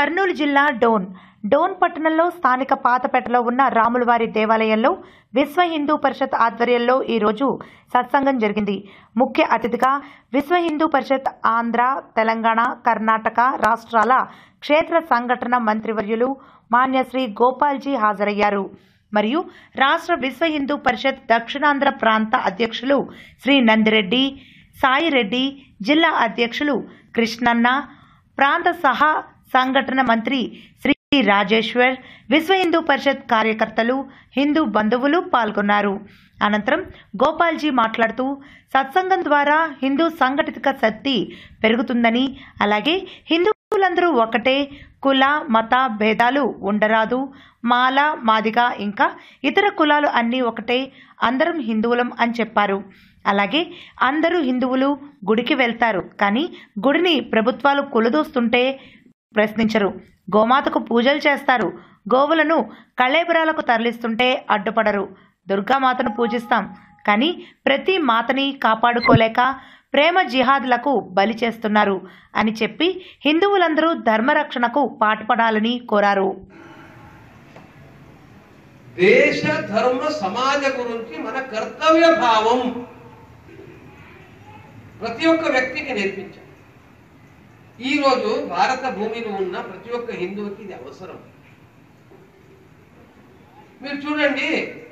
కర్నూలు జిల్లా డోన్ డోన్ పట్టణంలో స్థానిక పాతపేటలో ఉన్న రాములవారి దేవాలయంలో విశ్వ హిందూ పరిషత్ ఆధ్వర్యంలో ఈరోజు సత్సంగం జరిగింది ముఖ్య అతిథిగా విశ్వ హిందూ పరిషత్ ఆంధ్ర తెలంగాణ కర్ణాటక రాష్ట్రాల క్షేత్ర సంఘటన మంత్రివర్యులు మాన్యశ్రీ గోపాల్జీ హాజరయ్యారు మరియు రాష్ట్ర విశ్వ హిందూ పరిషత్ దక్షిణాంధ్ర ప్రాంత అధ్యక్షులు శ్రీ నందిరెడ్డి సాయిరెడ్డి జిల్లా అధ్యక్షులు కృష్ణన్న ప్రాంత సహా సంఘటన మంత్రి శ్రీ రాజేశ్వర్ విశ్వ హిందూ పరిషత్ కార్యకర్తలు హిందూ బంధువులు పాల్గొన్నారు అనంతరం గోపాల్జీ మాట్లాడుతూ సత్సంగం ద్వారా హిందూ సంఘటిత శక్తి పెరుగుతుందని అలాగే హిందువులందరూ ఒకటే కుల మత భేదాలు ఉండరాదు మాల మాదిగ ఇంకా ఇతర కులాలు అన్నీ ఒకటే అందరం హిందువులం అని చెప్పారు అలాగే అందరూ హిందువులు గుడికి వెళ్తారు కానీ గుడిని ప్రభుత్వాలు కులదోస్తుంటే ప్రశ్నించరు గోమాతకు పూజలు చేస్తారు గోవులను కళేబరాలకు తరలిస్తుంటే అడ్డుపడరు దుర్గామాతను పూజిస్తాం కానీ ప్రతి మాతని కాపాడుకోలేక ప్రేమ జిహాద్లకు బలి చేస్తున్నారు అని చెప్పి హిందువులందరూ ధర్మరక్షణకు పాటుపడాలని కోరారు దేశ ధర్మ సమాజ గురించి మన కర్తవ్య భావం ప్రతి ఒక్క వ్యక్తికి నేర్పించాం ఈరోజు భారత భూమిలో ఉన్న ప్రతి ఒక్క హిందువుకి ఇది అవసరం మీరు చూడండి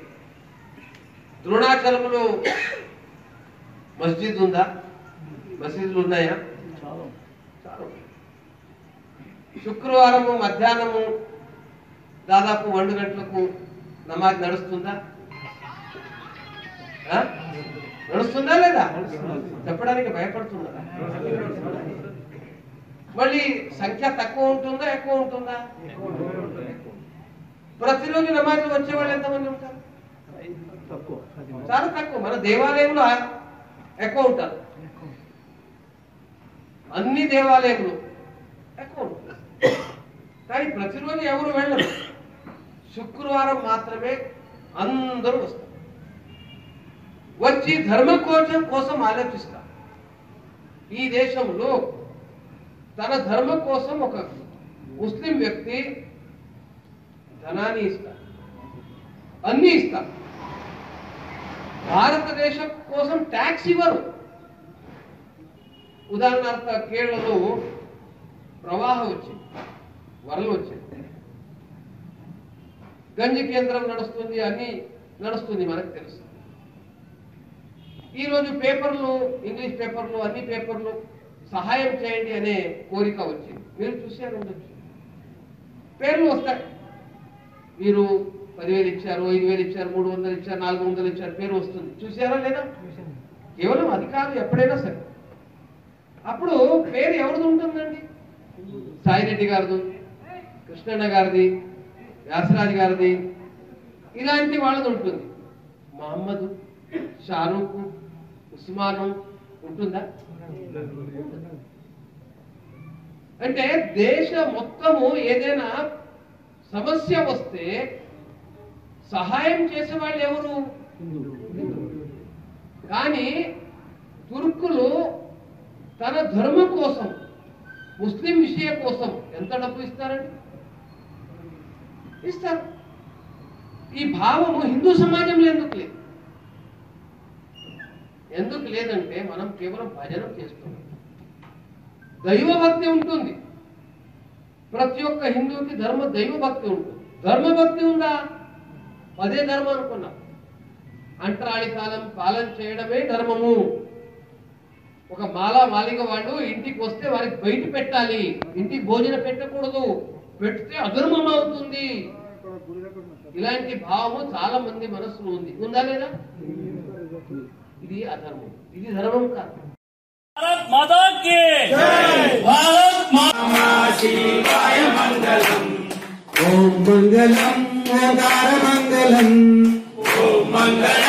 ద్రోణాచలంలో మస్జిద్ ఉందా మసీదులు ఉన్నాయా చాలా ఉన్నాయి. శుక్రవారము మధ్యాహ్నము దాదాపు రెండు గంటలకు నమాజ్ నడుస్తుందా ఆ? నడుస్తుందా లేదా చెప్పడానికి భయపడుతున్నారా మళ్ళీ సంఖ్య తక్కువ ఉంటుందా ఎక్కువ ఉంటుందా ప్రతిరోజు నమాజ్ వచ్చే వాళ్ళు ఎంతమంది ఉంటారు చాలా తక్కువ మన దేవాలయంలో ఎక్కువ ఉంటారు అన్ని దేవాలయంలో ఎక్కువ ఉంటారు కానీ ప్రతిరోజు ఎవరు వెళ్ళరు శుక్రవారం మాత్రమే అందరూ వస్తారు వచ్చి ధర్మ కోసం కోసం ఆలోచిస్తారు ఈ దేశంలో తన ధర్మం కోసం ఒక ముస్లిం వ్యక్తి ధనాన్ని ఇస్తారు అన్ని ఇస్తారు భారతదేశం కోసం ట్యాక్స్ ఇవ్వరు ఉదాహరణార్థ కేరళలో ప్రవాహం వచ్చింది వరలు వచ్చింది గంజి కేంద్రం నడుస్తుంది అన్ని నడుస్తుంది మనకు తెలుసు ఈరోజు పేపర్లు ఇంగ్లీష్ పేపర్లు అన్ని పేపర్లు సహాయం చేయండి అనే కోరిక వచ్చింది మీరు చూశారు ఉండొచ్చు పేర్లు వస్తాయి మీరు పదివేలు ఇచ్చారు ఐదు వేలు ఇచ్చారు మూడు వందలు ఇచ్చారు నాలుగు వందలు ఇచ్చారు పేరు వస్తుంది చూసారా లేదా కేవలం అధికారులు ఎప్పుడైనా సరే అప్పుడు పేరు ఎవరిది ఉంటుందండి సాయిరెడ్డి గారిది కృష్ణన్న గారిది వ్యాసరాజు గారిది ఇలాంటి వాళ్ళది ఉంటుంది మహమ్మద్ షారూక్ ఉస్మాను ఉంటుందా అంటే దేశ మొత్తము ఏదైనా సమస్య వస్తే సహాయం చేసే వాళ్ళు ఎవరు కానీ తుర్కులు తన ధర్మం కోసం ముస్లిం విషయం కోసం ఎంత డబ్బు ఇస్తారండి ఇస్తారు ఈ భావము హిందూ సమాజంలో ఎందుకు లేదు ఎందుకు లేదంటే మనం కేవలం భజనం చేస్తున్నాం దైవభక్తి ఉంటుంది ప్రతి ఒక్క హిందువుకి ధర్మ దైవభక్తి ఉంటుంది ధర్మభక్తి ఉందా అదే ధర్మం అనుకున్నాం అంటరాళి కాలం పాలన చేయడమే ధర్మము ఒక మాల మాలిక వాళ్ళు ఇంటికి వస్తే వారికి బయట పెట్టాలి ఇంటికి భోజనం పెట్టకూడదు పెడితే అధర్మం అవుతుంది ఇలాంటి భావము చాలా మంది మనసులో ఉంది ఉందా లేదా ఇది అధర్మం ఇది ధర్మం కాదు भारत माता की भारत माता ఓం మంగళం ఓంకార మంగళం मंगल